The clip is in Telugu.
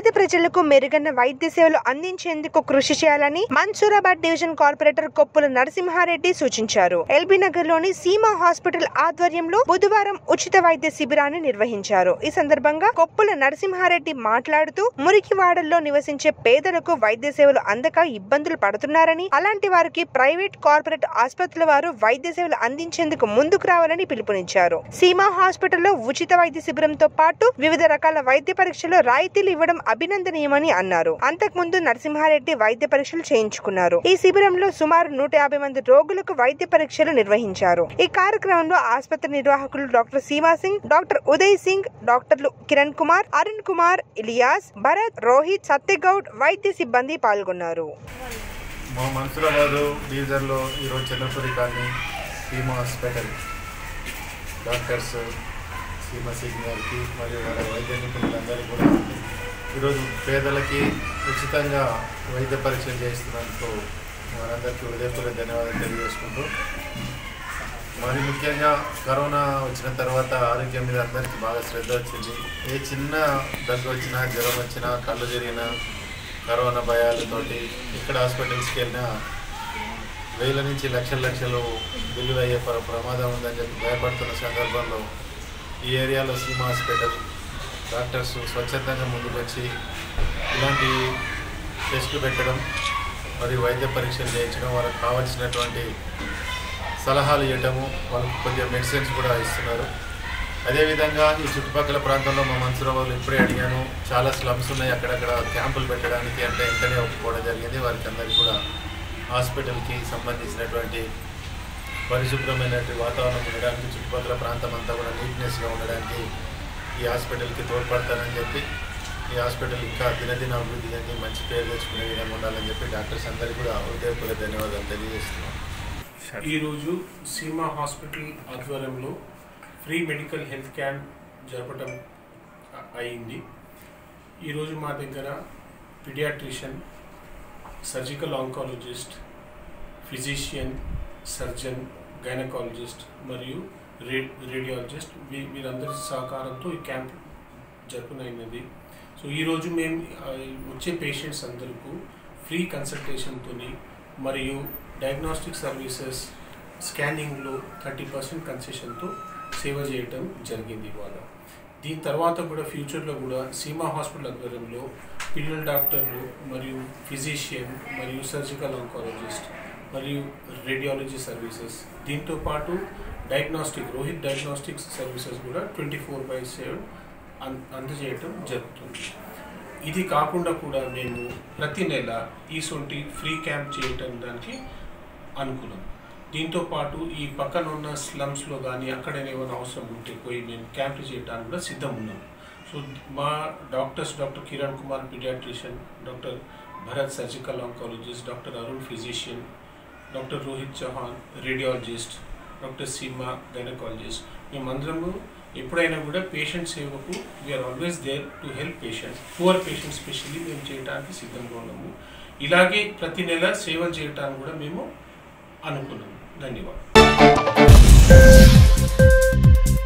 పేద ప్రజలకు మెరుగైన వైద్య సేవలు అందించేందుకు కృషి చేయాలని మన్సూరాబాద్ డివిజన్ కార్పొరేటర్ కొప్పుల నరసింహారెడ్డి సూచించారు ఎల్బీ నగర్ లోని సీమా హాస్పిటల్ ఆధ్వర్యంలో బుధవారం ఉచిత వైద్య శిబిరాన్ని నిర్వహించారు ఈ సందర్భంగా కొప్పుల నరసింహారెడ్డి మాట్లాడుతూ మురికివాడల్లో నివసించే పేదలకు వైద్య సేవలు అందక ఇబ్బందులు పడుతున్నారని అలాంటి వారికి ప్రైవేట్ కార్పొరేట్ ఆసుపత్రుల వారు వైద్య సేవలు అందించేందుకు ముందుకు రావాలని పిలుపునిచ్చారు సీమా హాస్పిటల్లో ఉచిత వైద్య శిబిరంతో పాటు వివిధ రకాల వైద్య పరీక్షల్లో రాయితీలు ఇవ్వడం అభినందనీయమని అన్నారు అంతకుముందు నరసింహారెడ్డి వైద్య పరీక్షలు చేయించుకున్నారు ఈ శిబిరంలో సుమారు నూట యాభై మంది రోగులకు వైద్య పరీక్షలు నిర్వహించారు ఈ కార్యక్రమంలో ఆసుపత్రి నిర్వాహకులు డాక్టర్ సీమా సింగ్ డాక్టర్ ఉదయ్ సింగ్ డాక్టర్లు కిరణ్ కుమార్ అరుణ్ కుమార్ ఇలియాస్ భరత్ రోహిత్ సత్యగౌడ్ వైద్య సిబ్బంది పాల్గొన్నారు మా మన్సూరాబాదు డివిజన్లో ఈరోజు Chandrapuri colony Seema hospital doctors Seema Singh గారికి మరియు వాళ్ళ వైద్య నిపుణులందరికీ కూడా ఈరోజు పేదలకి ఉచితంగా వైద్య పరీక్షలు చేస్తున్నందుకు వారందరికీ హృదయపూర్వక ధన్యవాదాలు తెలియజేసుకుంటూ మరి ముఖ్యంగా కరోనా వచ్చిన తర్వాత ఆరోగ్యం మీద అందరికీ బాగా శ్రద్ధ వచ్చింది ఏ చిన్న దగ్గు వచ్చినా జ్వరం వచ్చినా కళ్ళు తిరిగినా కరోనా భయాలతోటి ఇక్కడ హాస్పిటల్స్కి వెళ్ళినా వేల నుంచి లక్షల లక్షలు బిల్లులు అయ్యే ప్ర- ప్రమాదం ఉందని చెప్పి భయపడుతున్న సందర్భంలో ఈ ఏరియాలో సీమా హాస్పిటల్ డాక్టర్స్ స్వచ్ఛందంగా ముందుకు వచ్చి ఇలాంటి టెస్టులు పెట్టడం మరియు వైద్య పరీక్షలు చేయించడం వాళ్ళకి కావాల్సినటువంటి సలహాలు ఇవ్వటము వాళ్ళకి కొద్దిగా మెడిసిన్స్ కూడా ఇస్తున్నారు అదేవిధంగా ఈ చుట్టుపక్కల ప్రాంతంలో మా మన్సూరాబాద్లో ఇప్పుడే అడిగాను చాలా స్లమ్స్ ఉన్నాయి అక్కడక్కడ క్యాంపులు పెట్టడానికి అంటే వెంటనే ఒప్పుకోవడం జరిగింది వారికి అందరికీ కూడా హాస్పిటల్కి సంబంధించినటువంటి పరిశుభ్రమైనటువంటి వాతావరణం ఉండడానికి చుట్టుపక్కల ప్రాంతం అంతా కూడా నీట్నెస్గా ఉండడానికి ఈ హాస్పిటల్కి తోడ్పడతానని చెప్పి ఈ హాస్పిటల్ ఇంకా దినదిన అభివృద్ధి చెంది మంచి పేరు తెచ్చుకునే విధంగా ఉండాలని చెప్పి డాక్టర్స్ అందరికీ కూడా హృదయపూర్వక ధన్యవాదాలు తెలియజేస్తున్నాం ఈరోజు సీమా హాస్పిటల్ ఆధ్వర్యంలో ఫ్రీ మెడికల్ హెల్త్ క్యాంప్ జరపడం అ- అయింది ఈరోజు మా దగ్గర paediatrician surgical oncologist physician surgeon gynaecologist మరియు రే రేడియాలజిస్ట్ వీ వీరందరి సహకారంతో ఈ క్యాంప్ జరుపునైనది సో ఈరోజు మేము ఆ, వచ్చే పేషెంట్స్ అందరికీ ఫ్రీ కన్సల్టేషన్తో మరియు డయాగ్నోస్టిక్ సర్వీసెస్ స్కానింగ్లో థర్టీ పర్సెంట్ కన్సెషన్తో సేవ చేయటం జరిగింది ఇవాళ దీని తర్వాత కూడా ఫ్యూచర్లో కూడా సీమా హాస్పిటల్ ఆధ్వర్యంలో పిల్లల డాక్టర్లు మరియు ఫిజిషియన్ మరియు సర్జికల్ ఆంకాలజిస్ట్ మరియు రేడియాలజీ సర్వీసెస్ దీంతో పాటు డయాగ్నోస్టిక్ రోహిత్ డయాగ్నోస్టిక్స్ సర్వీసెస్ కూడా ట్వంటీ ఫోర్ బై సెవెన్ అన్ అందజేయటం జరుగుతుంది ఇది కాకుండా కూడా మేము ప్రతి నెల ఈ సొంటి ఫ్రీ క్యాంప్ చేయటం దానికి అనుకున్నాం దీంతో పాటు ఈ పక్కన ఉన్న స్లమ్స్లో కానీ అక్కడ ఏమైనా అవసరం ఉంటే పోయి మేము క్యాంప్ చేయడానికి కూడా సిద్ధం ఉన్నాం సో మా doctors doctor Kiran Kumar paediatrician doctor Bharat surgical oncologist doctor Arun physician doctor Rohit Chauhan radiologist doctor Seema gynaecologist మేమందరము ఎప్పుడైనా కూడా పేషెంట్ సేవకు we are always there to help patients poor patients specially మేము చేయడానికి సిద్ధంగా ఉన్నాము ఇలాగే ప్రతి నెల సేవలు చేయడానికి కూడా మేము అనుకున్నాము ధన్యవాదాలు